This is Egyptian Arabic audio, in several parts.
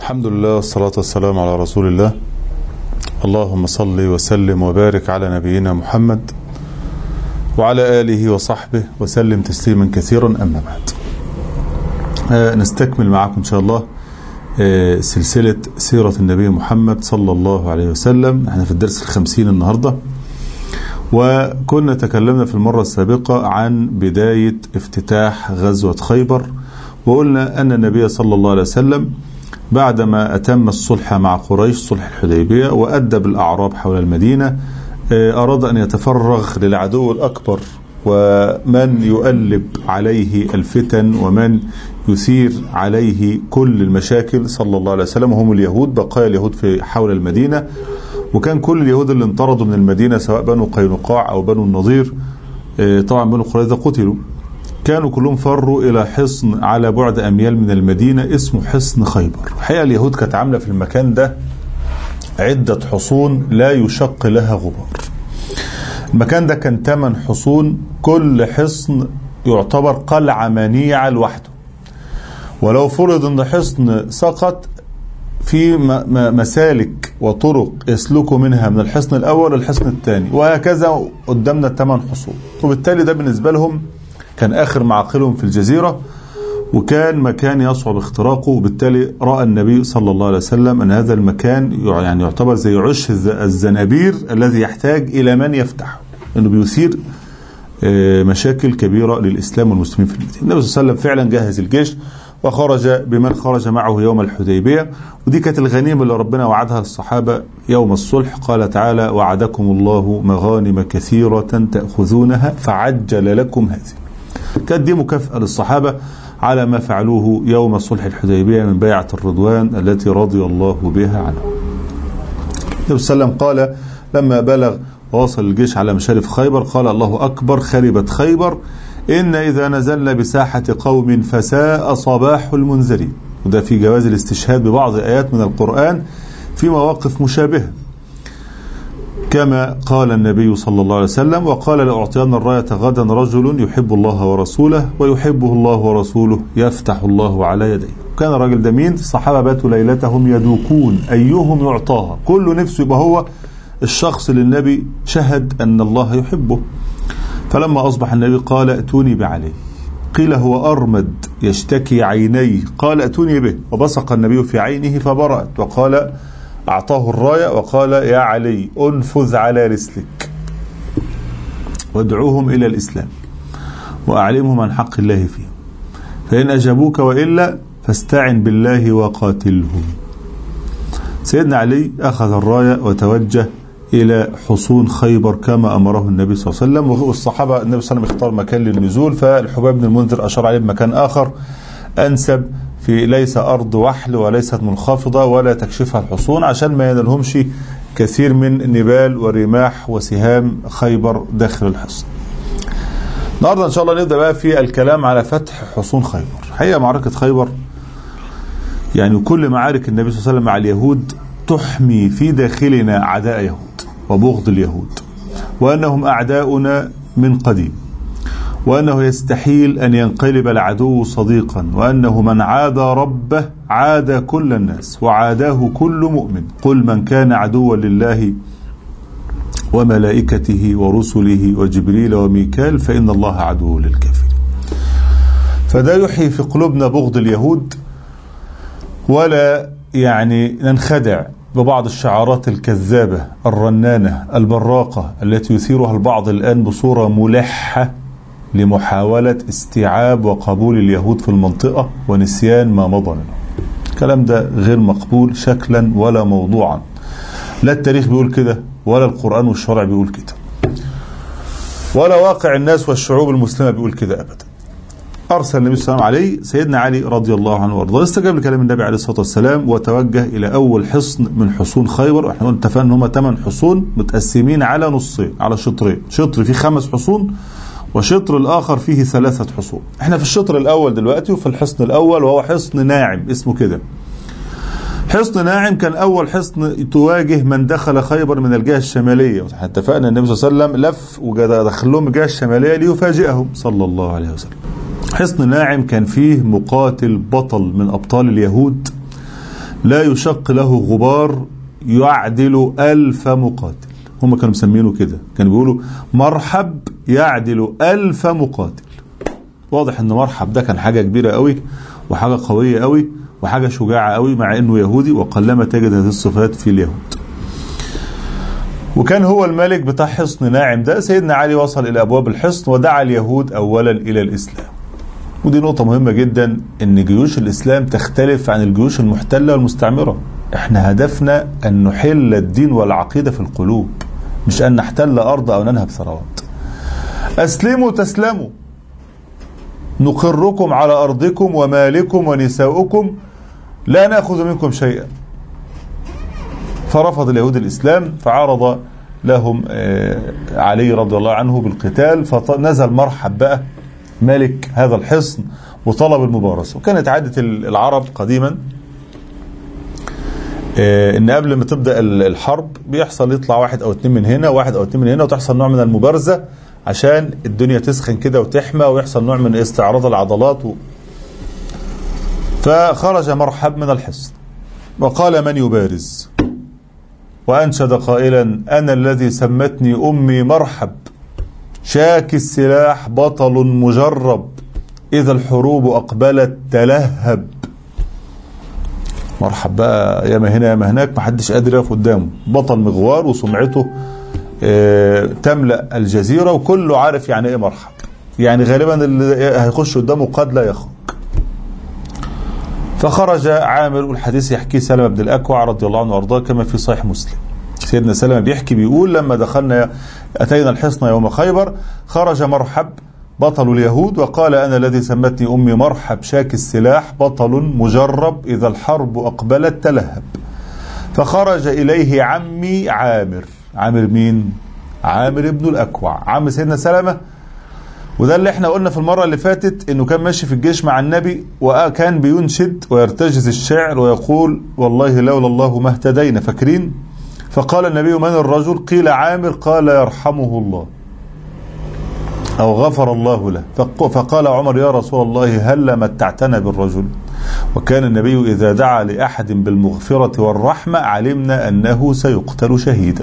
الحمد لله والصلاة والسلام على رسول الله اللهم صل وسلم وبارك على نبينا محمد وعلى آله وصحبه وسلم تسليما كثيرا أما بعد آه نستكمل معكم إن شاء الله آه سلسلة سيرة النبي محمد صلى الله عليه وسلم احنا في الدرس الخمسين النهاردة وكنا تكلمنا في المرة السابقة عن بداية افتتاح غزوة خيبر وقلنا أن النبي صلى الله عليه وسلم بعدما أتم الصلح مع قريش صلح الحديبية وأدب الأعراب حول المدينة أراد أن يتفرغ للعدو الأكبر ومن يؤلب عليه الفتن ومن يثير عليه كل المشاكل صلى الله عليه وسلم هم اليهود بقايا اليهود في حول المدينة وكان كل اليهود اللي انطردوا من المدينة سواء بنو قينقاع أو بنو النضير طبعا بنو قريظة قتلوا كانوا كلهم فروا إلى حصن على بعد أميال من المدينة اسمه حصن خيبر الحقيقة اليهود كانت عاملة في المكان ده عدة حصون لا يشق لها غبار المكان ده كان ثمان حصون كل حصن يعتبر قلعة منيعة لوحده ولو فرض ان حصن سقط في مسالك وطرق يسلكوا منها من الحصن الاول للحصن الثاني وهكذا قدامنا الثمان حصون وبالتالي ده بالنسبة لهم كان آخر معاقلهم في الجزيرة وكان مكان يصعب اختراقه وبالتالي رأى النبي صلى الله عليه وسلم أن هذا المكان يعني يعتبر زي عش الزنابير الذي يحتاج إلى من يفتحه أنه بيثير مشاكل كبيرة للإسلام والمسلمين في المدينة النبي صلى الله عليه وسلم فعلا جهز الجيش وخرج بمن خرج معه يوم الحديبية ودي كانت الغنيمة اللي ربنا وعدها الصحابة يوم الصلح قال تعالى وعدكم الله مغانم كثيرة تأخذونها فعجل لكم هذه كانت دي مكافأة للصحابة على ما فعلوه يوم صلح الحديبية من بيعة الرضوان التي رضي الله بها عنهم النبي صلى الله عليه وسلم قال لما بلغ ووصل الجيش على مشارف خيبر قال الله أكبر خربت خيبر إن إذا نزلنا بساحة قوم فساء صباح المنذرين وده في جواز الاستشهاد ببعض آيات من القرآن في مواقف مشابهة كما قال النبي صلى الله عليه وسلم وقال لأعطينا الراية غدا رجل يحب الله ورسوله ويحبه الله ورسوله يفتح الله على يديه كان الراجل ده مين الصحابة باتوا ليلتهم يدوكون أيهم يعطاها كل نفسه يبقى هو الشخص اللي النبي شهد أن الله يحبه فلما أصبح النبي قال ائتوني بعلي قيل هو أرمد يشتكي عينيه قال ائتوني به وبصق النبي في عينه فبرأت وقال أعطاه الراية وقال يا علي أنفذ على رسلك وادعوهم إلى الإسلام وأعلمهم عن حق الله فيهم فإن أجابوك وإلا فاستعن بالله وقاتلهم سيدنا علي أخذ الراية وتوجه إلى حصون خيبر كما أمره النبي صلى الله عليه وسلم والصحابة النبي صلى الله عليه وسلم اختار مكان للنزول فالحباب بن المنذر أشار عليه بمكان آخر أنسب في ليس أرض وحل وليست منخفضة ولا تكشفها الحصون عشان ما ينالهمش كثير من نبال ورماح وسهام خيبر داخل الحصن النهارده ان شاء الله نبدا بقى في الكلام على فتح حصون خيبر حقيقه معركه خيبر يعني كل معارك النبي صلى الله عليه وسلم مع اليهود تحمي في داخلنا عداء يهود وبغض اليهود وانهم اعداؤنا من قديم وأنه يستحيل أن ينقلب العدو صديقا وأنه من عاد ربه عاد كل الناس وعاداه كل مؤمن قل من كان عدوا لله وملائكته ورسله وجبريل وميكال فإن الله عدو للكافرين فده يحيي في قلوبنا بغض اليهود ولا يعني ننخدع ببعض الشعارات الكذابة الرنانة البراقة التي يثيرها البعض الآن بصورة ملحة لمحاولة استيعاب وقبول اليهود في المنطقة ونسيان ما مضى منه الكلام ده غير مقبول شكلا ولا موضوعا لا التاريخ بيقول كده ولا القرآن والشرع بيقول كده ولا واقع الناس والشعوب المسلمة بيقول كده أبدا أرسل النبي صلى الله عليه وسلم عليه سيدنا علي رضي الله عنه وارضاه استجاب لكلام النبي عليه الصلاة والسلام وتوجه إلى أول حصن من حصون خيبر واحنا اتفقنا ان هم ثمان حصون متقسمين على نصين على شطرين شطر فيه خمس حصون وشطر الآخر فيه ثلاثة حصون احنا في الشطر الأول دلوقتي وفي الحصن الأول وهو حصن ناعم اسمه كده حصن ناعم كان أول حصن تواجه من دخل خيبر من الجهة الشمالية اتفقنا النبي صلى الله عليه وسلم لف ودخل لهم الجهة الشمالية ليفاجئهم صلى الله عليه وسلم حصن ناعم كان فيه مقاتل بطل من أبطال اليهود لا يشق له غبار يعدل ألف مقاتل هم كانوا مسمينه كده كانوا بيقولوا مرحب يعدل ألف مقاتل واضح ان مرحب ده كان حاجة كبيرة قوي وحاجة قوية قوي وحاجة شجاعة قوي مع انه يهودي وقلما تجد هذه الصفات في اليهود وكان هو الملك بتاع حصن ناعم ده سيدنا علي وصل الى ابواب الحصن ودعا اليهود اولا الى الاسلام ودي نقطة مهمة جدا ان جيوش الاسلام تختلف عن الجيوش المحتلة والمستعمرة احنا هدفنا ان نحل الدين والعقيدة في القلوب مش ان نحتل ارض او ننهب ثروات اسلموا تسلموا نقركم على ارضكم ومالكم ونساؤكم لا ناخذ منكم شيئا فرفض اليهود الاسلام فعرض لهم علي رضي الله عنه بالقتال فنزل مرحب بقى ملك هذا الحصن وطلب المبارزه وكانت عاده العرب قديما ان قبل ما تبدا الحرب بيحصل يطلع واحد او اتنين من هنا واحد او اتنين من هنا وتحصل نوع من المبارزه عشان الدنيا تسخن كده وتحمى ويحصل نوع من استعراض العضلات و... فخرج مرحب من الحصن وقال من يبارز وأنشد قائلا أنا الذي سمتني أمي مرحب شاك السلاح بطل مجرب إذا الحروب أقبلت تلهب مرحب بقى ياما هنا ياما هناك محدش قادر يقف قدامه بطل مغوار وسمعته اه تملأ الجزيرة وكله عارف يعني ايه مرحب يعني غالبا اللي هيخش قدامه قد لا يخرج فخرج عامر والحديث يحكيه سلمة بن الأكوع رضي الله عنه وأرضاه كما في صحيح مسلم سيدنا سلمة بيحكي بيقول لما دخلنا أتينا الحصن يوم خيبر خرج مرحب بطل اليهود وقال أنا الذي سمتني أمي مرحب شاك السلاح بطل مجرب إذا الحرب أقبلت تلهب فخرج إليه عمي عامر عامر مين؟ عامر بن الأكوع عم سيدنا سلمة وده اللي احنا قلنا في المرة اللي فاتت انه كان ماشي في الجيش مع النبي وكان بينشد ويرتجز الشعر ويقول والله لولا الله ما اهتدينا فاكرين فقال النبي من الرجل قيل عامر قال يرحمه الله أو غفر الله له فقال عمر يا رسول الله هل متعتنا بالرجل وكان النبي إذا دعا لأحد بالمغفرة والرحمة علمنا أنه سيقتل شهيدا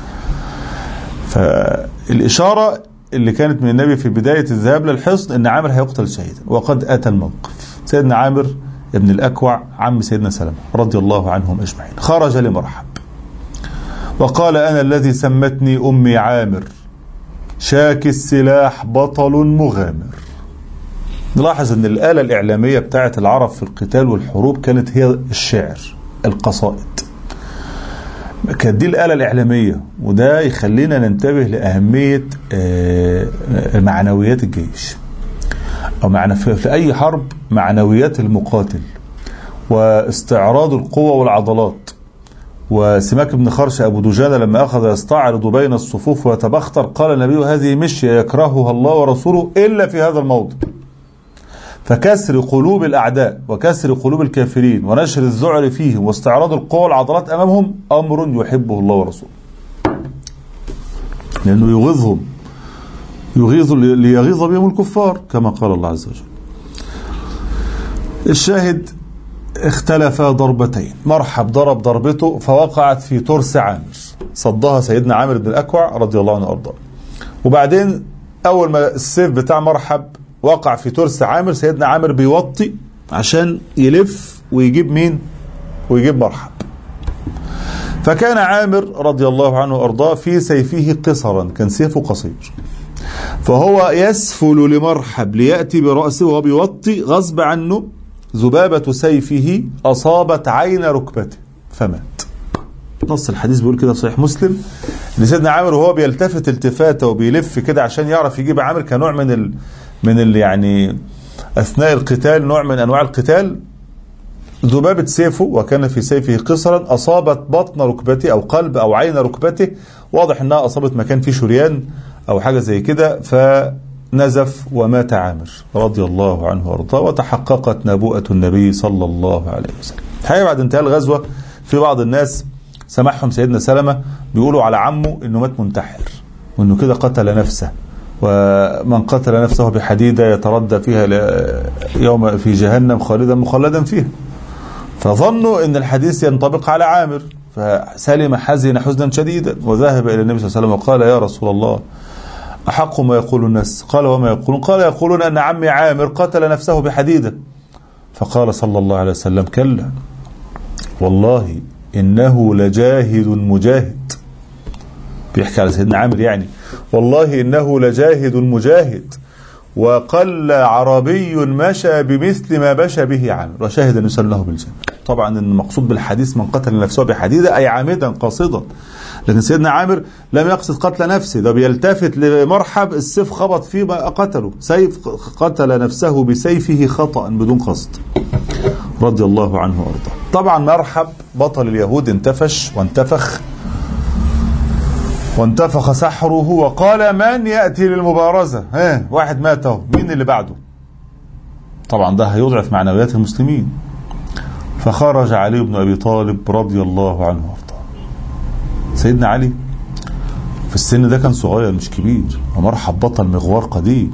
فالإشارة اللي كانت من النبي في بداية الذهاب للحصن ان عامر هيقتل شهيدا وقد اتى الموقف سيدنا عامر ابن الاكوع عم سيدنا سلمة رضي الله عنهم اجمعين خرج لمرحب وقال انا الذي سمتني امي عامر شاك السلاح بطل مغامر نلاحظ ان الآلة الإعلامية بتاعت العرب في القتال والحروب كانت هي الشعر القصائد كانت دي الآلة الإعلامية وده يخلينا ننتبه لأهمية معنويات الجيش أو معنى في أي حرب معنويات المقاتل واستعراض القوة والعضلات وسماك بن خرش أبو دجانة لما أخذ يستعرض بين الصفوف ويتبختر قال النبي هذه مشية يكرهها الله ورسوله إلا في هذا الموضع فكسر قلوب الأعداء وكسر قلوب الكافرين ونشر الذعر فيهم واستعراض القوى والعضلات أمامهم أمر يحبه الله ورسوله لأنه يغيظهم يغيظ ليغيظ بهم الكفار كما قال الله عز وجل الشاهد اختلف ضربتين مرحب ضرب ضربته فوقعت في ترس عامر صدها سيدنا عامر بن الأكوع رضي الله عنه وارضاه وبعدين أول ما السيف بتاع مرحب وقع في ترس عامر سيدنا عامر بيوطي عشان يلف ويجيب مين ويجيب مرحب فكان عامر رضي الله عنه وارضاه في سيفه قصرا كان سيفه قصير فهو يسفل لمرحب ليأتي برأسه وهو بيوطي غصب عنه ذبابة سيفه أصابت عين ركبته فمات نص الحديث بيقول كده صحيح مسلم ان سيدنا عامر وهو بيلتفت التفاته وبيلف كده عشان يعرف يجيب عامر كنوع من ال من ال يعني اثناء القتال نوع من انواع القتال ذبابة سيفه وكان في سيفه قصرا اصابت بطن ركبته او قلب او عين ركبته واضح انها اصابت مكان فيه شريان او حاجه زي كده فنزف ومات عامر رضي الله عنه وارضاه وتحققت نبوءه النبي صلى الله عليه وسلم. الحقيقه بعد انتهاء الغزوه في بعض الناس سمعهم سيدنا سلمه بيقولوا على عمه انه مات منتحر وانه كده قتل نفسه ومن قتل نفسه بحديدة يتردى فيها يوم في جهنم خالدا مخلدا فيها فظنوا ان الحديث ينطبق على عامر فسلم حزن حزنا شديدا وذهب الى النبي صلى الله عليه وسلم وقال يا رسول الله احق ما يقول الناس قال وما يقولون قال يقولون ان عمي عامر قتل نفسه بحديده فقال صلى الله عليه وسلم كلا والله انه لجاهد مجاهد بيحكي على سيدنا عامر يعني والله انه لجاهد مجاهد وقل عربي مشى بمثل ما مشى به عامر وشهد ان يسلم له بالجنه طبعا المقصود بالحديث من قتل نفسه بحديده اي عامدا قاصدا لكن سيدنا عامر لم يقصد قتل نفسه ده بيلتفت لمرحب السيف خبط فيه بقى قتله سيف قتل نفسه بسيفه خطأ بدون قصد رضي الله عنه وارضاه طبعا مرحب بطل اليهود انتفش وانتفخ وانتفخ سحره وقال من يأتي للمبارزة ها واحد مات اهو مين اللي بعده طبعا ده هيضعف معنويات المسلمين فخرج علي بن أبي طالب رضي الله عنه وارضاه سيدنا علي في السن ده كان صغير مش كبير ومرحب بطل مغوار قديم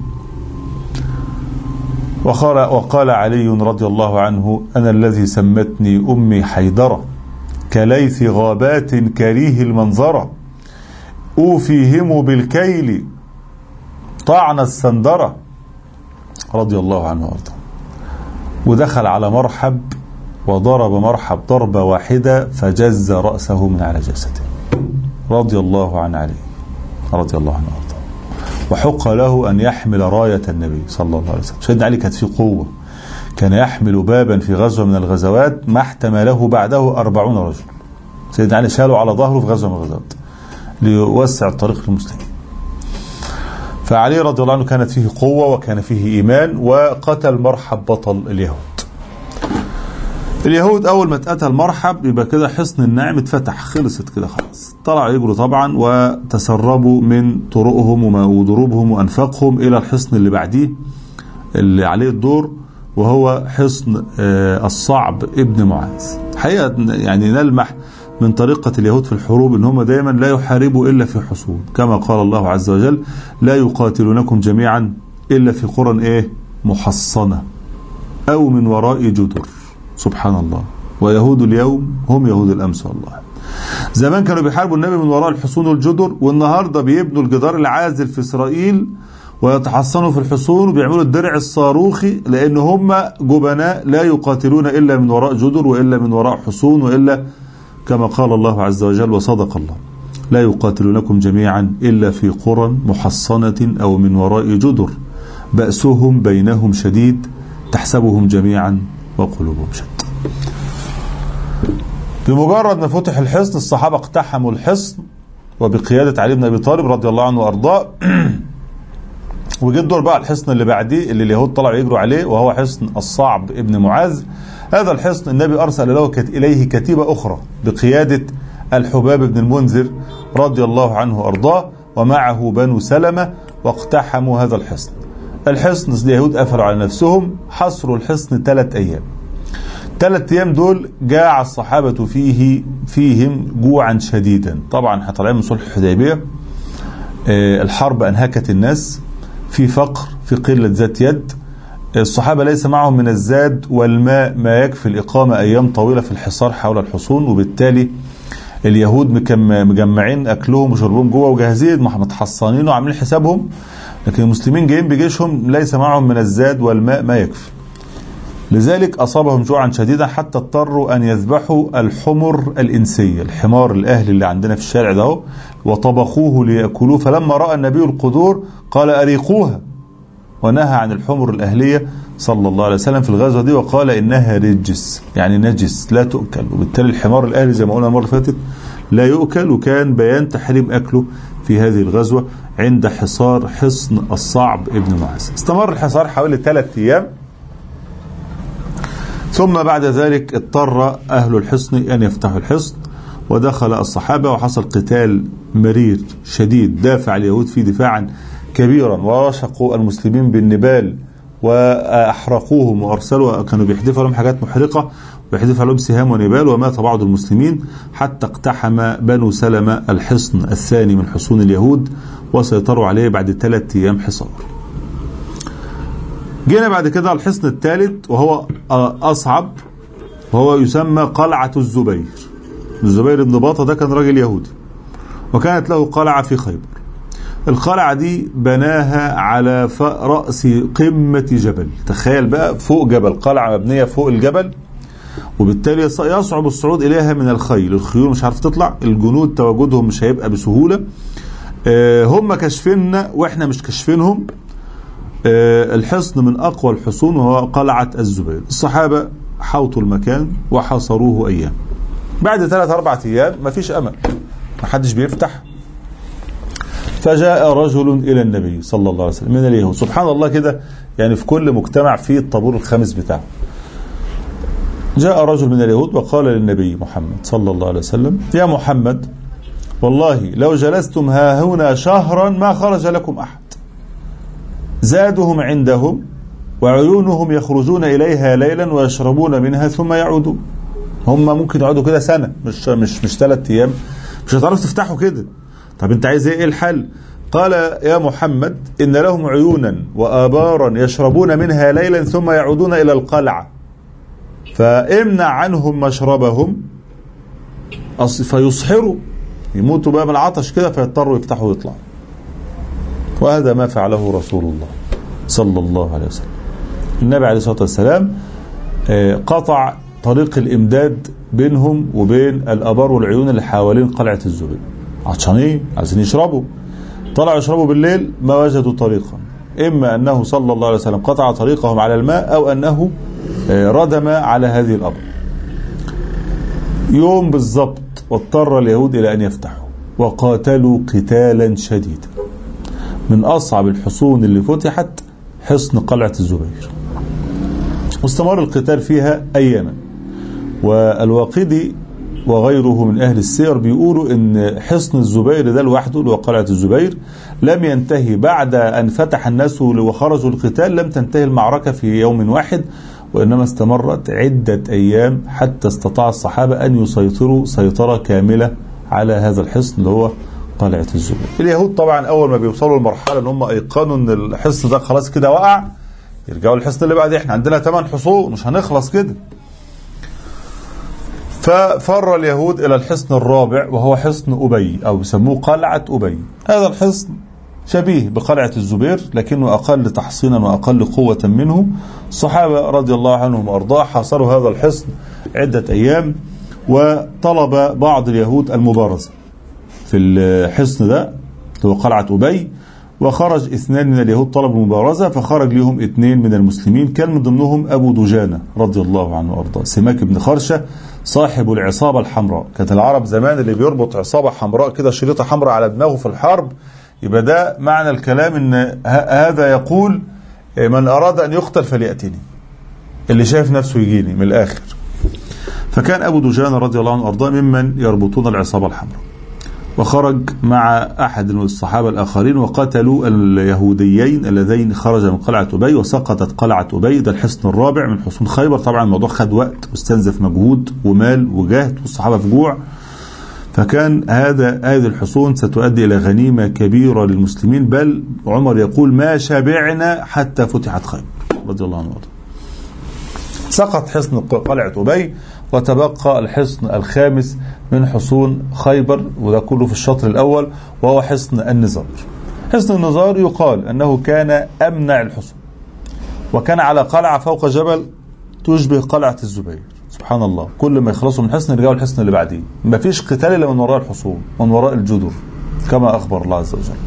وقال, وقال علي رضي الله عنه أنا الذي سمتني أمي حيدرة كليث غابات كريه المنظرة أوفيهم بالكيل طعن السندرة رضي الله عنه وارضاه ودخل على مرحب وضرب مرحب ضربة واحدة فجز رأسه من على جسده رضي الله عن علي رضي الله عنه وارضاه وحق له أن يحمل راية النبي صلى الله عليه وسلم سيدنا علي كانت فيه قوة كان يحمل بابا في غزوة من الغزوات ما احتمله بعده أربعون رجل سيدنا علي شاله على ظهره في غزوة من الغزوات ليوسع الطريق للمسلمين فعلي رضي الله عنه كانت فيه قوة وكان فيه إيمان وقتل مرحب بطل اليهود اليهود أول ما اتقتل مرحب يبقى كده حصن النعم اتفتح خلصت كده خلاص طلعوا يجروا طبعا وتسربوا من طرقهم وضروبهم وأنفاقهم إلى الحصن اللي بعديه اللي عليه الدور وهو حصن الصعب ابن معاذ حقيقة يعني نلمح من طريقة اليهود في الحروب ان هم دايما لا يحاربوا الا في حصون كما قال الله عز وجل لا يقاتلونكم جميعا الا في قرى ايه محصنة او من وراء جدر سبحان الله ويهود اليوم هم يهود الامس والله زمان كانوا بيحاربوا النبي من وراء الحصون والجدر والنهارده بيبنوا الجدار العازل في اسرائيل ويتحصنوا في الحصون وبيعملوا الدرع الصاروخي لان هم جبناء لا يقاتلون الا من وراء جدر والا من وراء حصون والا كما قال الله عز وجل وصدق الله لا يقاتلونكم جميعا إلا في قرى محصنة أو من وراء جدر بأسهم بينهم شديد تحسبهم جميعا وقلوبهم شتى بمجرد ما فتح الحصن الصحابة اقتحموا الحصن وبقيادة علي بن أبي طالب رضي الله عنه وأرضاه وجد دور بقى الحصن اللي بعديه اللي اليهود طلعوا يجروا عليه وهو حصن الصعب ابن معاذ هذا الحصن النبي أرسل له إليه كتيبة أخرى بقيادة الحباب بن المنذر رضي الله عنه وأرضاه ومعه بنو سلمة واقتحموا هذا الحصن الحصن اليهود قفلوا على نفسهم حصروا الحصن ثلاث أيام ثلاث أيام دول جاع الصحابة فيه فيهم جوعا شديدا طبعا احنا طالعين من صلح الحديبية الحرب أنهكت الناس في فقر في قلة ذات يد الصحابة ليس معهم من الزاد والماء ما يكفي الإقامة أيام طويلة في الحصار حول الحصون وبالتالي اليهود مجمعين أكلهم وشربهم جوه وجاهزين متحصنين وعاملين حسابهم لكن المسلمين جايين بجيشهم ليس معهم من الزاد والماء ما يكفي لذلك أصابهم جوعا شديدا حتى اضطروا أن يذبحوا الحمر الإنسية الحمار الأهلي اللي عندنا في الشارع ده وطبخوه ليأكلوه فلما رأى النبي القدور قال أريقوها ونهى عن الحمر الأهلية صلى الله عليه وسلم في الغزوة دي وقال إنها رجس يعني نجس لا تؤكل وبالتالي الحمار الأهلي زي ما قلنا المرة اللي فاتت لا يؤكل وكان بيان تحريم أكله في هذه الغزوة عند حصار حصن الصعب ابن معاذ استمر الحصار حوالي ثلاثة أيام ثم بعد ذلك اضطر أهل الحصن أن يفتحوا الحصن ودخل الصحابة وحصل قتال مرير شديد دافع اليهود فيه دفاعا كبيرا ورشقوا المسلمين بالنبال وأحرقوهم وأرسلوا كانوا بيحدفوا لهم حاجات محرقة ويحدفوا لهم سهام ونبال ومات بعض المسلمين حتى اقتحم بنو سلمة الحصن الثاني من حصون اليهود وسيطروا عليه بعد ثلاثة أيام حصار جينا بعد كده الحصن الثالث وهو أصعب وهو يسمى قلعة الزبير الزبير بن باطة ده كان راجل يهودي وكانت له قلعة في خيبر القلعة دي بناها على رأس قمة جبل تخيل بقى فوق جبل قلعة مبنية فوق الجبل وبالتالي يصعب الصعود إليها من الخيل الخيول مش عارف تطلع الجنود تواجدهم مش هيبقى بسهولة هم كشفنا واحنا مش كشفينهم الحصن من أقوى الحصون وهو قلعة الزبير الصحابة حوطوا المكان وحاصروه أيام بعد ثلاث أربعة أيام مفيش أمل محدش بيفتح فجاء رجل إلى النبي صلى الله عليه وسلم من اليهود سبحان الله كده يعني في كل مجتمع فيه الطابور الخامس بتاعه جاء رجل من اليهود وقال للنبي محمد صلى الله عليه وسلم يا محمد والله لو جلستم ها هنا شهرا ما خرج لكم أحد زادهم عندهم وعيونهم يخرجون إليها ليلا ويشربون منها ثم يعودون هم ممكن يقعدوا كده سنة مش مش مش ثلاث أيام مش هتعرف تفتحوا كده طب أنت عايز إيه الحل قال يا محمد إن لهم عيونا وآبارا يشربون منها ليلا ثم يعودون إلى القلعة فامنع عنهم مشربهم فيصحروا يموتوا بقى من العطش كده فيضطروا يفتحوا ويطلعوا وهذا ما فعله رسول الله صلى الله عليه وسلم النبي عليه الصلاة والسلام قطع طريق الإمداد بينهم وبين الأبار والعيون اللي حوالين قلعة الزبير عطشانين عايزين يشربوا طلعوا يشربوا بالليل ما وجدوا طريقا إما أنه صلى الله عليه وسلم قطع طريقهم على الماء أو أنه ردم على هذه الأبر يوم بالضبط واضطر اليهود إلى أن يفتحوا وقاتلوا قتالا شديدا من أصعب الحصون اللي فتحت حصن قلعة الزبير واستمر القتال فيها أياما والواقدي وغيره من أهل السير بيقولوا أن حصن الزبير ده لوحده اللي هو قلعة الزبير لم ينتهي بعد أن فتح الناس وخرجوا القتال لم تنتهي المعركة في يوم واحد وإنما استمرت عدة أيام حتى استطاع الصحابة أن يسيطروا سيطرة كاملة على هذا الحصن اللي هو قلعة الزبير اليهود طبعا أول ما بيوصلوا لمرحلة أن هم أيقنوا أن الحصن ده خلاص كده وقع يرجعوا للحصن اللي بعد احنا عندنا ثمان حصون مش هنخلص كده ففر اليهود إلى الحصن الرابع وهو حصن أبي أو بيسموه قلعة أبي هذا الحصن شبيه بقلعة الزبير لكنه أقل تحصينا وأقل قوة منه الصحابة رضي الله عنهم وأرضاه حاصروا هذا الحصن عدة أيام وطلب بعض اليهود المبارزة في الحصن ده هو قلعة أبي وخرج اثنان من اليهود طلبوا المبارزة فخرج لهم اثنين من المسلمين كان من ضمنهم أبو دجانة رضي الله عنه وأرضاه سماك بن خرشة صاحب العصابة الحمراء كانت العرب زمان اللي بيربط عصابة حمراء كده شريطة حمراء على دماغه في الحرب يبقى ده معنى الكلام ان هذا يقول من اراد ان يقتل فليأتني اللي شايف نفسه يجيني من الاخر فكان ابو دجان رضي الله عنه وارضاه ممن يربطون العصابة الحمراء وخرج مع احد الصحابة الاخرين وقتلوا اليهوديين اللذين خرج من قلعة ابي وسقطت قلعة ابي ده الحصن الرابع من حصون خيبر طبعا الموضوع خد وقت واستنزف مجهود ومال وجهد والصحابة في جوع فكان هذا هذه الحصون ستؤدي إلى غنيمة كبيرة للمسلمين بل عمر يقول ما شبعنا حتى فتحت خيبر رضي الله عنه وارضاه سقط حصن قلعة أبي وتبقى الحصن الخامس من حصون خيبر وده كله في الشطر الأول وهو حصن النزار حصن النزار يقال أنه كان أمنع الحصون وكان على قلعة فوق جبل تشبه قلعة الزبير سبحان الله كل ما يخلصوا من حصن يرجعوا الحصن اللي بعديه ما فيش قتال الا من وراء الحصون من وراء الجدر كما اخبر الله عز وجل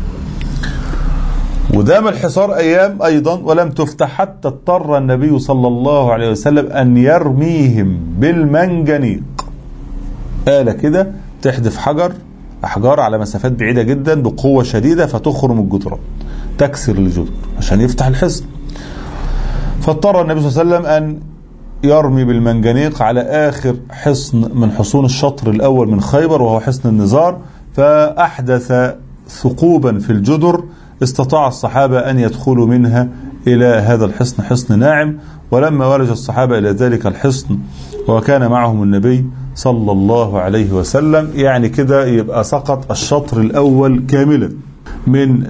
ودام الحصار ايام ايضا ولم تفتح حتى اضطر النبي صلى الله عليه وسلم ان يرميهم بالمنجنيق آلة كده تحدف حجر احجار على مسافات بعيده جدا بقوه شديده فتخرم الجدران تكسر الجدر عشان يفتح الحصن فاضطر النبي صلى الله عليه وسلم ان يرمي بالمنجنيق على آخر حصن من حصون الشطر الأول من خيبر وهو حصن النزار فأحدث ثقوبا في الجدر استطاع الصحابة أن يدخلوا منها إلى هذا الحصن حصن ناعم ولما ولج الصحابة إلى ذلك الحصن وكان معهم النبي صلى الله عليه وسلم يعني كده يبقى سقط الشطر الأول كاملا من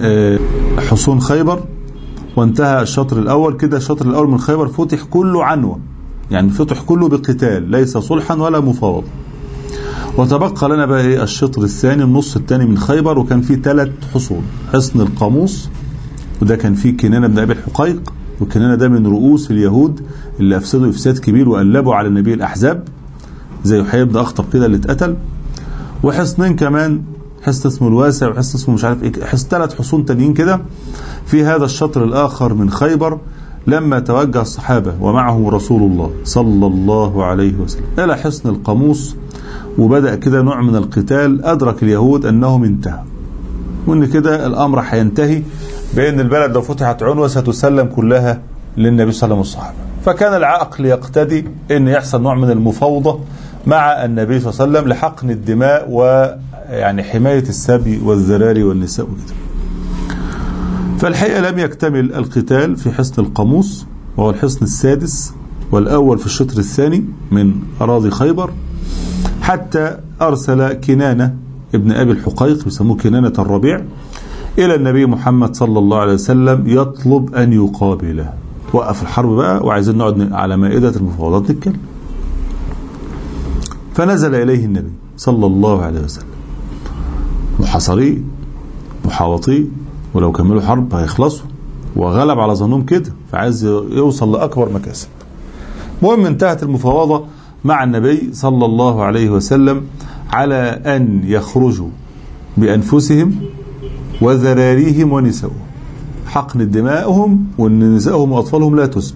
حصون خيبر وانتهى الشطر الأول كده الشطر الأول من خيبر فتح كله عنوة يعني فتح كله بقتال ليس صلحا ولا مفاوضة وتبقى لنا بقى ايه الشطر الثاني النص الثاني من خيبر وكان فيه ثلاث حصون حصن القاموس وده كان فيه كنانة بن أبي الحقيق وكنانة ده من رؤوس اليهود اللي أفسدوا إفساد كبير وقلبوا على النبي الأحزاب زي يحيى بن أخطب كده اللي اتقتل وحصنين كمان حصن اسمه الواسع وحصن اسمه مش عارف ايه حصن ثلاث حصون تانيين كده في هذا الشطر الآخر من خيبر لما توجه الصحابة ومعهم رسول الله صلى الله عليه وسلم إلى حصن القاموس وبدأ كده نوع من القتال أدرك اليهود أنهم انتهى وأن كده الأمر هينتهي بأن البلد لو فتحت عنوة ستسلم كلها للنبي صلى الله عليه وسلم والصحابة فكان العقل يقتدي أن يحصل نوع من المفاوضة مع النبي صلى الله عليه وسلم لحقن الدماء ويعني حماية السبي والذراري والنساء وكده فالحقيقة لم يكتمل القتال في حصن القاموس وهو الحصن السادس والأول في الشطر الثاني من أراضي خيبر حتى أرسل كنانة ابن أبي الحقيق بيسموه كنانة الربيع إلى النبي محمد صلى الله عليه وسلم يطلب أن يقابله وقف الحرب بقى وعايزين نقعد على مائدة المفاوضات نتكلم فنزل إليه النبي صلى الله عليه وسلم محاصرين محاوطين ولو كملوا حرب هيخلصوا وغلب على ظنهم كده فعايز يوصل لأكبر مكاسب المهم انتهت المفاوضة مع النبي صلى الله عليه وسلم على أن يخرجوا بأنفسهم وذراريهم ونسائهم حقن دمائهم وأن نسائهم وأطفالهم لا تسبى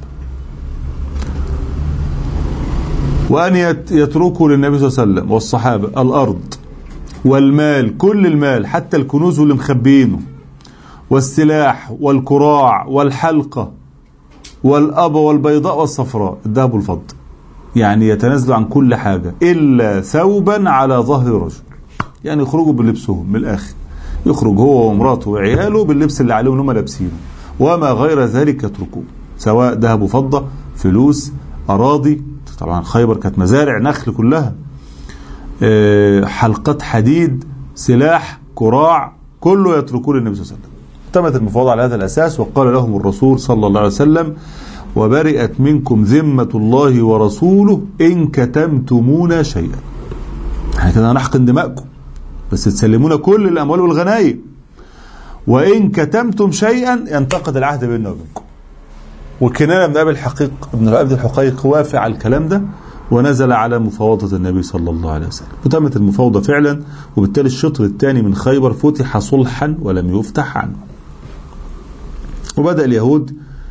وأن يتركوا للنبي صلى الله عليه وسلم والصحابة الأرض والمال كل المال حتى الكنوز اللي مخبينه والسلاح والكراع والحلقة والأبى والبيضاء والصفراء الذهب والفضة يعني يتنازلوا عن كل حاجة إلا ثوبا على ظهر رجل يعني يخرجوا بلبسهم من الآخر يخرج هو ومراته وعياله باللبس اللي عليهم هم لابسينه وما غير ذلك يتركوه سواء ذهب وفضة فلوس أراضي طبعا خيبر كانت مزارع نخل كلها حلقات حديد سلاح كراع كله يتركوه للنبي صلى الله عليه وسلم تمت المفاوضة على هذا الأساس وقال لهم الرسول صلى الله عليه وسلم وبرئت منكم ذمة الله ورسوله إن كتمتمونا شيئا احنا كده هنحقن دماءكم بس تسلمونا كل الأموال والغنائم وإن كتمتم شيئا ينتقد العهد بيننا وبينكم وكنانة بن أبي الحقيق ابن أبي الحقيق وافع على الكلام ده ونزل على مفاوضة النبي صلى الله عليه وسلم وتمت المفاوضة فعلا وبالتالي الشطر الثاني من خيبر فتح صلحا ولم يفتح عنه وبدأ اليهود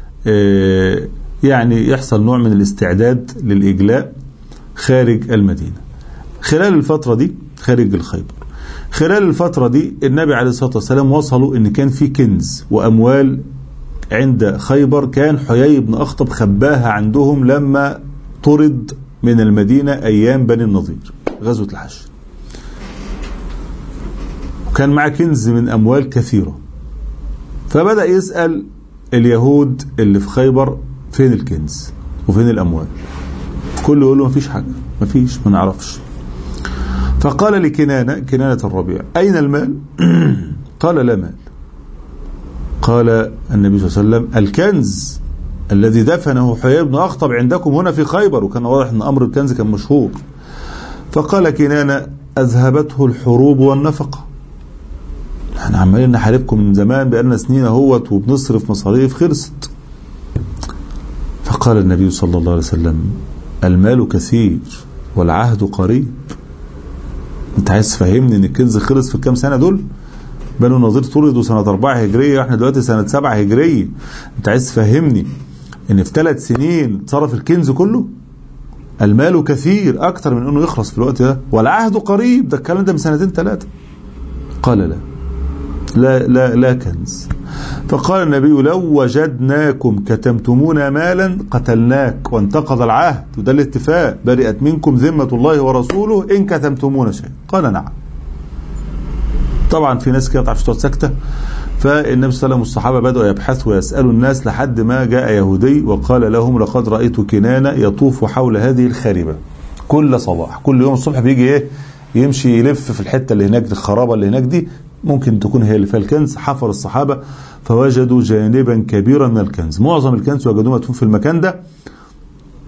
يعني يحصل نوع من الاستعداد للإجلاء خارج المدينة خلال الفترة دي خارج الخيبر خلال الفترة دي النبي عليه الصلاة والسلام وصلوا ان كان في كنز واموال عند خيبر كان حيي بن اخطب خباها عندهم لما طرد من المدينة ايام بني النضير غزوة الحشر وكان معاه كنز من اموال كثيرة فبدأ يسأل اليهود اللي في خيبر فين الكنز وفين الاموال كل يقول له مفيش حاجة مفيش ما نعرفش فقال لكنانة كنانة الربيع أين المال قال لا مال قال النبي صلى الله عليه وسلم الكنز الذي دفنه حيي بن أخطب عندكم هنا في خيبر وكان واضح أن أمر الكنز كان مشهور فقال كنانة أذهبته الحروب والنفقة احنا عمالين نحاربكم من زمان بقالنا سنين اهوت وبنصرف مصاريف خلصت فقال النبي صلى الله عليه وسلم المال كثير والعهد قريب انت عايز تفهمني ان الكنز خلص في الكام سنه دول بنو النضير طردوا سنه 4 هجريه واحنا دلوقتي سنه 7 هجريه انت عايز تفهمني ان في ثلاث سنين صرف الكنز كله المال كثير اكثر من انه يخلص في الوقت ده والعهد قريب ده الكلام ده من سنتين ثلاثه قال لا لا لا لا كنز فقال النبي لو وجدناكم كتمتمون مالا قتلناك وانتقض العهد وده الاتفاق برئت منكم ذمة الله ورسوله إن كتمتمون شيء قال نعم طبعا في ناس كده تعرفش تقعد ساكته فالنبي صلى الله عليه وسلم والصحابه بداوا يبحثوا ويسالوا الناس لحد ما جاء يهودي وقال لهم لقد رايت كنانه يطوف حول هذه الخاربه كل صباح كل يوم الصبح بيجي ايه يمشي يلف في الحته اللي هناك دي الخرابه اللي هناك دي ممكن تكون هي اللي فيها الكنز حفر الصحابه فوجدوا جانبا كبيرا من الكنز معظم الكنز وجدوه مدفون في المكان ده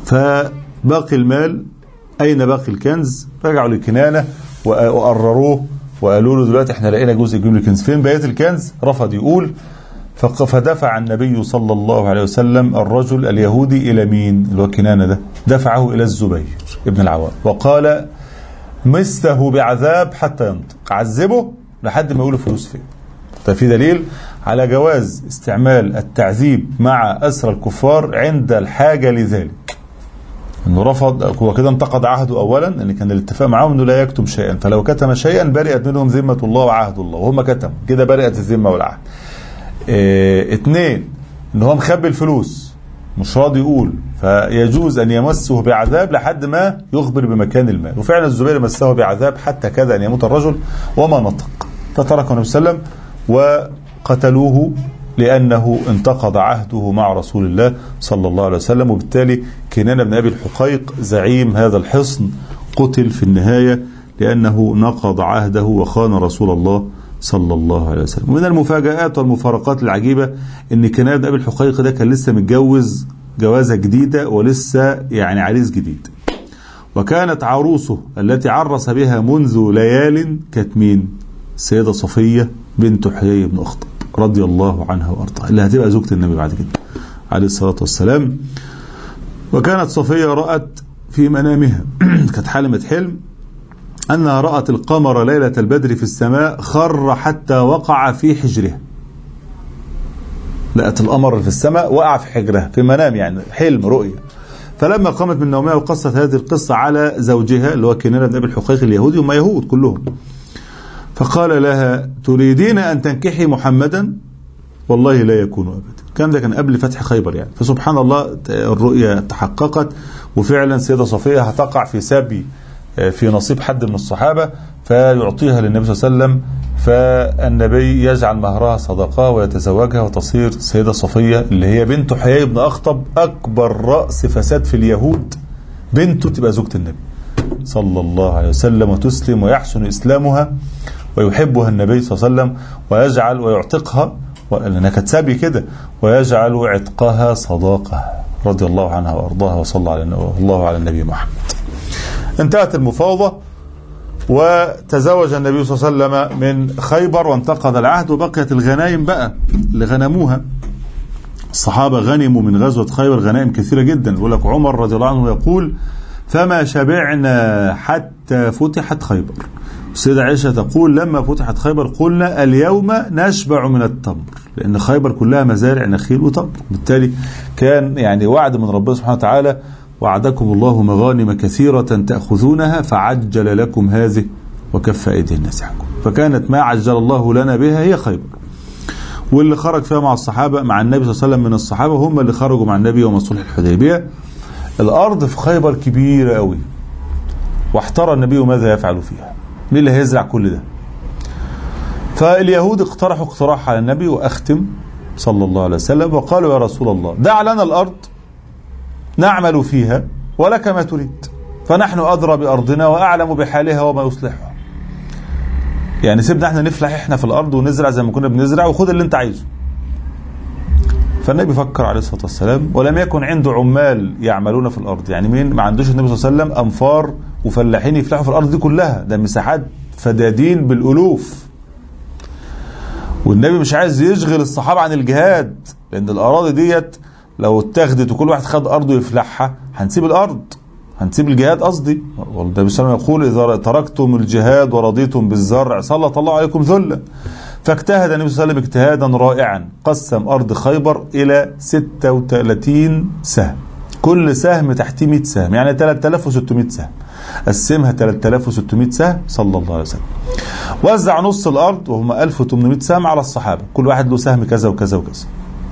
فباقي المال أين باقي الكنز رجعوا لكنانة وقرروه وقالوا له دلوقتي احنا لقينا جزء كبير من الكنز فين بقيه الكنز رفض يقول فق- فدفع النبي صلى الله عليه وسلم الرجل اليهودي الى مين اللي هو كنانه ده دفعه الى الزبير ابن العوام وقال مسه بعذاب حتى ينطق عذبه لحد ما يقول فلوس فين ففي دليل على جواز استعمال التعذيب مع أسرى الكفار عند الحاجة لذلك انه رفض هو كده انتقد عهده اولا ان كان الاتفاق معاهم انه لا يكتم شيئا فلو كتم شيئا برئت منهم ذمه الله وعهد الله وهم كتموا كده برئت الذمه والعهد اه اتنين ان هو مخبي الفلوس مش راضي يقول فيجوز ان يمسه بعذاب لحد ما يخبر بمكان المال وفعلا الزبير مسه بعذاب حتى كاد ان يموت الرجل وما نطق فتركه النبي صلى الله عليه وسلم وقتلوه لأنه انتقض عهده مع رسول الله صلى الله عليه وسلم وبالتالي كنانة بن أبي الحقيق زعيم هذا الحصن قتل في النهاية لأنه نقض عهده وخان رسول الله صلى الله عليه وسلم ومن المفاجآت والمفارقات العجيبة أن كنانة بن أبي الحقيق ده كان لسه متجوز جوازة جديدة ولسه يعني عريس جديد وكانت عروسه التي عرس بها منذ ليال كانت مين؟ السيدة صفية بنت حيي بن أخطب رضي الله عنها وارضاها اللي هتبقى زوجة النبي بعد كده عليه الصلاة والسلام وكانت صفية رأت في منامها كانت حلمة حلم أنها رأت القمر ليلة البدر في السماء خر حتى وقع في حجرها لقت القمر في السماء وقع في حجرها في منام يعني حلم رؤية فلما قامت من نومها وقصت هذه القصة على زوجها اللي هو كنانة بن أبي الحقيق اليهودي هم يهود كلهم فقال لها تريدين أن تنكحي محمدا والله لا يكون أبدا كان ده كان قبل فتح خيبر يعني فسبحان الله الرؤيا تحققت وفعلا سيدة صفية هتقع في سبي في نصيب حد من الصحابة فيعطيها للنبي صلى الله عليه وسلم فالنبي يجعل مهرها صدقة ويتزوجها وتصير سيدة صفية اللي هي بنت حيي بن أخطب أكبر رأس فساد في اليهود بنته تبقى زوجة النبي صلى الله عليه وسلم وتسلم ويحسن إسلامها ويحبها النبي صلى الله عليه وسلم ويجعل ويعتقها لأنها كانت سابي كده ويجعل عتقها صداقة رضي الله عنها وأرضاها وصلى على الله على النبي محمد انتهت المفاوضة وتزوج النبي صلى الله عليه وسلم من خيبر وانتقض العهد وبقيت الغنائم بقى اللي غنموها الصحابة غنموا من غزوة خيبر غنائم كثيرة جدا يقول لك عمر رضي الله عنه يقول فما شبعنا حتى فتحت خيبر السيدة عائشة تقول لما فتحت خيبر قلنا اليوم نشبع من التمر لأن خيبر كلها مزارع نخيل وتمر بالتالي كان يعني وعد من ربنا سبحانه وتعالى وعدكم الله مغانم كثيرة تأخذونها فعجل لكم هذه وكف أيدي الناس عنكم فكانت ما عجل الله لنا بها هي خيبر واللي خرج فيها مع الصحابة مع النبي صلى الله عليه وسلم من الصحابة هم اللي خرجوا مع النبي يوم صلح الحديبية الأرض في خيبر كبيرة قوي واحتار النبي ماذا يفعل فيها مين اللي هيزرع كل ده فاليهود اقترحوا اقتراح على النبي وأختم صلى الله عليه وسلم وقالوا يا رسول الله دع لنا الأرض نعمل فيها ولك ما تريد فنحن أدرى بأرضنا وأعلم بحالها وما يصلحها يعني سيبنا احنا نفلح احنا في الأرض ونزرع زي ما كنا بنزرع وخد اللي انت عايزه فالنبي فكر عليه الصلاة والسلام ولم يكن عنده عمال يعملون في الأرض يعني مين ما عندوش النبي صلى الله عليه وسلم أنفار وفلاحين يفلحوا في الأرض دي كلها ده مساحات فدادين بالألوف والنبي مش عايز يشغل الصحابة عن الجهاد لأن الأراضي ديت لو اتاخدت وكل واحد خد أرضه يفلحها هنسيب الأرض هنسيب الجهاد قصدي والنبي صلى الله عليه وسلم يقول إذا تركتم الجهاد ورضيتم بالزرع سلط الله عليكم ذلا فاجتهد النبي صلى الله عليه وسلم اجتهادا رائعا قسم أرض خيبر إلى 36 سهم كل سهم تحتيه 100 سهم يعني 3600 سهم قسمها 3600 سهم صلى الله عليه وسلم وزع نص الأرض وهم 1800 سهم على الصحابة كل واحد له سهم كذا وكذا وكذا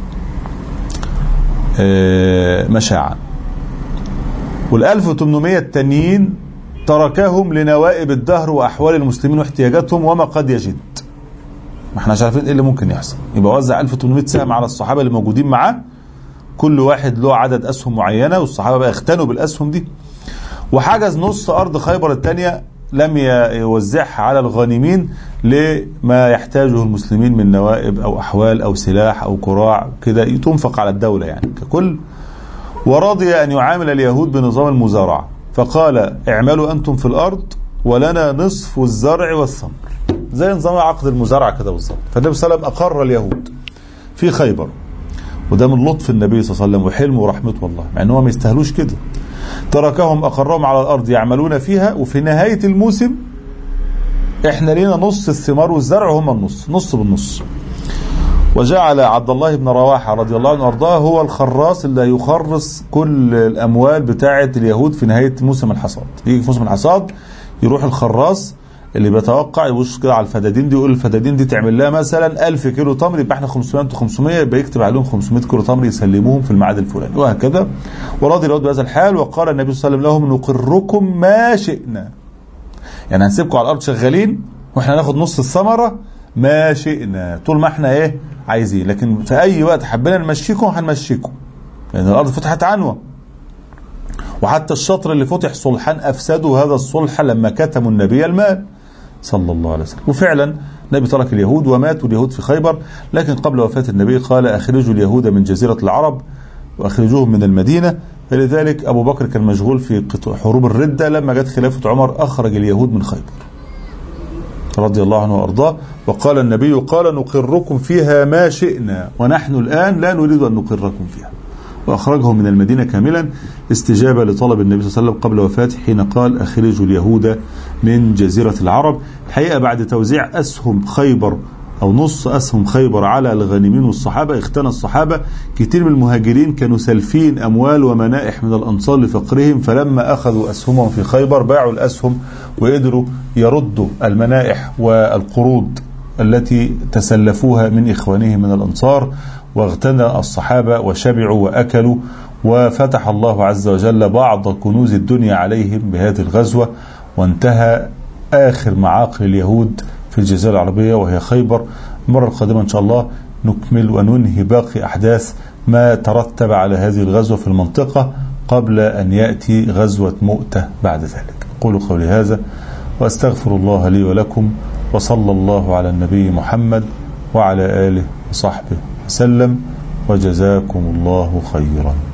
آه مشاعا وال 1800 التانيين تركهم لنوائب الدهر وأحوال المسلمين واحتياجاتهم وما قد يجد ما احناش عارفين ايه اللي ممكن يحصل يبقى وزع 1800 سهم على الصحابة اللي موجودين معاه كل واحد له عدد أسهم معينة والصحابة بقى اختنوا بالأسهم دي وحجز نص أرض خيبر الثانية لم يوزعها على الغانمين لما يحتاجه المسلمين من نوائب أو أحوال أو سلاح أو كراع كده تنفق على الدولة يعني ككل ورضي أن يعامل اليهود بنظام المزارعة فقال اعملوا أنتم في الأرض ولنا نصف الزرع والثمر زي نظام عقد المزارعة كده بالظبط فالنبي صلى الله عليه وسلم أقر اليهود في خيبر وده من لطف النبي صلى الله عليه وسلم وحلمه ورحمته والله مع ان هو ما يستاهلوش كده تركهم اقرهم على الارض يعملون فيها وفي نهايه الموسم احنا لينا نص الثمار والزرع وهم النص نص بالنص وجعل عبد الله بن رواحه رضي الله عنه وارضاه هو الخراس اللي يخرص كل الاموال بتاعه اليهود في نهايه موسم الحصاد يجي في موسم الحصاد يروح الخراس اللي بيتوقع يبص كده على الفدادين دي يقول الفدادين دي تعمل لها مثلا 1000 كيلو تمر يبقى احنا 500 انتوا 500 يبقى يكتب عليهم 500 كيلو تمر يسلموهم في الميعاد الفلاني وهكذا ورضي اليهود بهذا الحال وقال النبي صلى الله عليه وسلم لهم نقركم ما شئنا يعني هنسيبكم على الارض شغالين واحنا ناخد نص الثمره ما شئنا طول ما احنا ايه عايزين لكن في اي وقت حبينا نمشيكم هنمشيكم لان الارض فتحت عنوه وحتى الشطر اللي فتح صلحان افسدوا هذا الصلح لما كتموا النبي المال صلى الله عليه وسلم وفعلا النبي ترك اليهود وماتوا اليهود في خيبر لكن قبل وفاة النبي قال أخرجوا اليهود من جزيرة العرب وأخرجوهم من المدينة فلذلك أبو بكر كان مشغول في حروب الردة لما جت خلافة عمر أخرج اليهود من خيبر رضي الله عنه وأرضاه وقال النبي قال نقركم فيها ما شئنا ونحن الآن لا نريد أن نقركم فيها وأخرجهم من المدينة كاملا استجابة لطلب النبي صلى الله عليه وسلم قبل وفاته حين قال أخرجوا اليهود من جزيرة العرب الحقيقة بعد توزيع أسهم خيبر أو نص أسهم خيبر على الغانمين والصحابة اختنى الصحابة كتير من المهاجرين كانوا سالفين أموال ومنائح من الأنصار لفقرهم فلما أخذوا أسهمهم في خيبر باعوا الأسهم وقدروا يردوا المنائح والقروض التي تسلفوها من إخوانهم من الأنصار واغتنى الصحابة وشبعوا وأكلوا وفتح الله عز وجل بعض كنوز الدنيا عليهم بهذه الغزوة وانتهى آخر معاقل اليهود في الجزيرة العربية وهي خيبر المرة القادمة إن شاء الله نكمل وننهي باقي أحداث ما ترتب على هذه الغزوة في المنطقة قبل أن يأتي غزوة مؤتة بعد ذلك قولوا قولي هذا وأستغفر الله لي ولكم وصلى الله على النبي محمد وعلى آله وصحبه وسلم وجزاكم الله خيرا